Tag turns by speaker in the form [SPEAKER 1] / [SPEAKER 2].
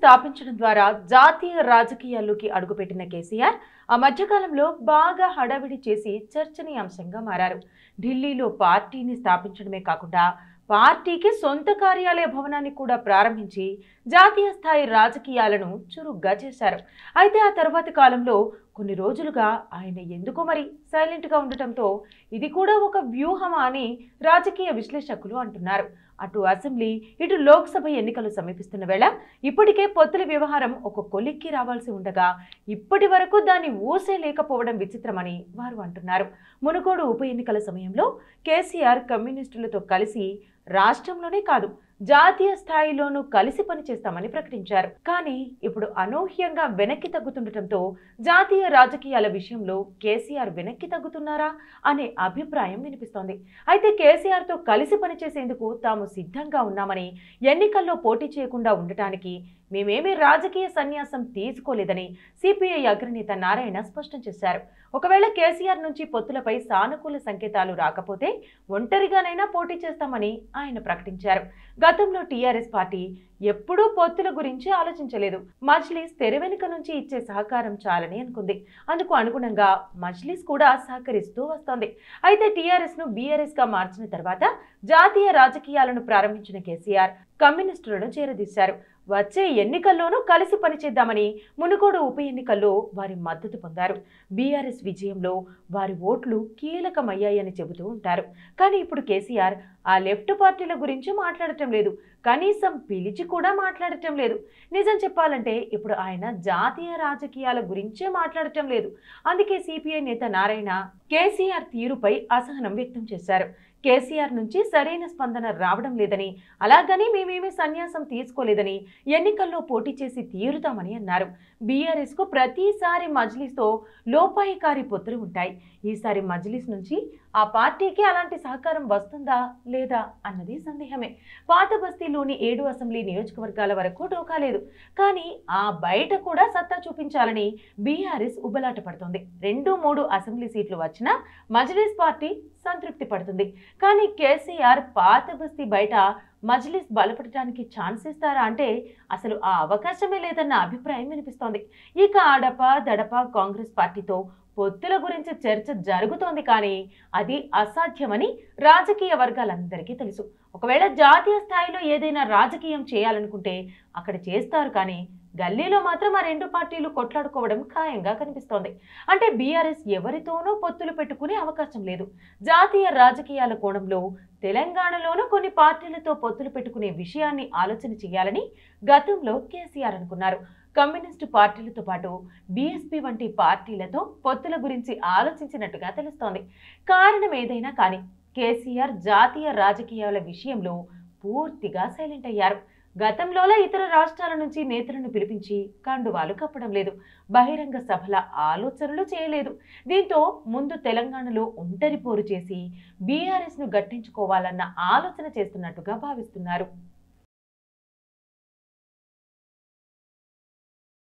[SPEAKER 1] స్థాపించడం ద్వారా జాతీయ రాజకీయాల్లోకి అడుగుపెట్టిన కేసీఆర్ ఆ మధ్యకాలంలో బాగా హడావిడి చేసి చర్చనీయాంశంగా మారారు ఢిల్లీలో పార్టీని స్థాపించడమే కాకుండా పార్టీకి సొంత కార్యాలయ భవనాన్ని కూడా ప్రారంభించి జాతీయ స్థాయి రాజకీయాలను చురుగ్గా చేశారు అయితే ఆ తర్వాతి కాలంలో కొన్ని రోజులుగా ఆయన ఎందుకో మరి సైలెంట్గా ఉండటంతో ఇది కూడా ఒక వ్యూహమా అని రాజకీయ విశ్లేషకులు అంటున్నారు అటు అసెంబ్లీ ఇటు లోక్సభ ఎన్నికలు సమీపిస్తున్న వేళ ఇప్పటికే పొత్తుల వ్యవహారం ఒక కొలిక్కి రావాల్సి ఉండగా ఇప్పటి వరకు దాన్ని ఊసే లేకపోవడం విచిత్రమని వారు అంటున్నారు మునుగోడు ఉప ఎన్నికల సమయంలో కేసీఆర్ కమ్యూనిస్టులతో కలిసి రాష్ట్రంలోనే కాదు జాతీయ స్థాయిలోనూ కలిసి పనిచేస్తామని ప్రకటించారు కానీ ఇప్పుడు అనూహ్యంగా వెనక్కి తగ్గుతుండటంతో జాతీయ రాజకీయాల విషయంలో కేసీఆర్ వెనక్కి తగ్గుతున్నారా అనే అభిప్రాయం వినిపిస్తోంది అయితే కేసీఆర్తో కలిసి పనిచేసేందుకు తాము సిద్ధంగా ఉన్నామని ఎన్నికల్లో పోటీ చేయకుండా ఉండటానికి మేమేమీ రాజకీయ సన్యాసం తీసుకోలేదని సిపిఐ అగ్రనేత నారాయణ స్పష్టం చేశారు ఒకవేళ కేసీఆర్ నుంచి పొత్తులపై సానుకూల సంకేతాలు రాకపోతే ఒంటరిగానైనా పోటీ చేస్తామని ఆయన ప్రకటించారు గతంలో టీఆర్ఎస్ పార్టీ ఎప్పుడూ పొత్తుల గురించి ఆలోచించలేదు మజ్లీస్ తెర వెనుక నుంచి ఇచ్చే సహకారం చాలని అనుకుంది అందుకు అనుగుణంగా మజ్లీస్ కూడా సహకరిస్తూ వస్తోంది అయితే టీఆర్ఎస్ ను బీఆర్ఎస్ గా మార్చిన తర్వాత జాతీయ రాజకీయాలను ప్రారంభించిన కేసీఆర్ కమ్యూనిస్టులను చేరదీశారు వచ్చే ఎన్నికల్లోనూ కలిసి పనిచేద్దామని మునుగోడు ఉప ఎన్నికల్లో వారి మద్దతు పొందారు బీఆర్ఎస్ విజయంలో వారి ఓట్లు కీలకమయ్యాయని చెబుతూ ఉంటారు కానీ ఇప్పుడు కేసీఆర్ ఆ లెఫ్ట్ పార్టీల గురించి మాట్లాడటం లేదు కనీసం పిలిచి కూడా మాట్లాడటం లేదు నిజం చెప్పాలంటే ఇప్పుడు ఆయన జాతీయ రాజకీయాల గురించే మాట్లాడటం లేదు అందుకే సిపిఐ నేత నారాయణ కేసీఆర్ తీరుపై అసహనం వ్యక్తం చేశారు కేసీఆర్ నుంచి సరైన స్పందన రావడం లేదని అలాగని మేమేమీ సన్యాసం తీసుకోలేదని ఎన్నికల్లో పోటీ చేసి తీరుతామని అన్నారు బీఆర్ఎస్ కు ప్రతిసారి మజ్లిస్తో లోపాయికారి పొత్తులు ఉంటాయి ఈసారి మజ్లిస్ నుంచి ఆ పార్టీకి అలాంటి సహకారం వస్తుందా లేదా అన్నది సందేహమే పాత బస్తీలోని ఏడు అసెంబ్లీ నియోజకవర్గాల వరకు డోకా లేదు కానీ ఆ బయట కూడా సత్తా చూపించాలని బీఆర్ఎస్ ఉబలాట పడుతుంది రెండు మూడు అసెంబ్లీ సీట్లు వచ్చినా మజ్లిస్ పార్టీ సంతృప్తి పడుతుంది కానీ కేసీఆర్ పాత బస్తీ బయట మజ్లిస్ బలపడటానికి ఛాన్స్ ఇస్తారా అంటే అసలు ఆ అవకాశమే లేదన్న అభిప్రాయం వినిపిస్తోంది ఇక అడప దడప కాంగ్రెస్ పార్టీతో పొత్తుల గురించి చర్చ జరుగుతోంది కానీ అది అసాధ్యమని రాజకీయ వర్గాలందరికీ తెలుసు ఒకవేళ జాతీయ స్థాయిలో ఏదైనా రాజకీయం చేయాలనుకుంటే అక్కడ చేస్తారు కానీ గల్లీలో మాత్రం ఆ రెండు పార్టీలు కొట్లాడుకోవడం ఖాయంగా కనిపిస్తోంది అంటే బీఆర్ఎస్ ఎవరితోనూ పొత్తులు పెట్టుకునే అవకాశం లేదు జాతీయ రాజకీయాల కోణంలో తెలంగాణలోనూ కొన్ని పార్టీలతో పొత్తులు పెట్టుకునే విషయాన్ని ఆలోచన చేయాలని గతంలో కేసీఆర్ అనుకున్నారు కమ్యూనిస్టు పార్టీలతో పాటు బీఎస్పీ వంటి పార్టీలతో పొత్తుల గురించి ఆలోచించినట్టుగా తెలుస్తోంది కారణం ఏదైనా కానీ కేసీఆర్ జాతీయ రాజకీయాల విషయంలో పూర్తిగా సైలెంట్ అయ్యారు గతంలోలా ఇతర రాష్ట్రాల నుంచి నేతలను పిలిపించి కండువాలు కప్పడం లేదు బహిరంగ సభల ఆలోచనలు చేయలేదు దీంతో ముందు తెలంగాణలో ఒంటరి పోరు చేసి బీఆర్ఎస్ను గట్టించుకోవాలన్న ఆలోచన చేస్తున్నట్టుగా భావిస్తున్నారు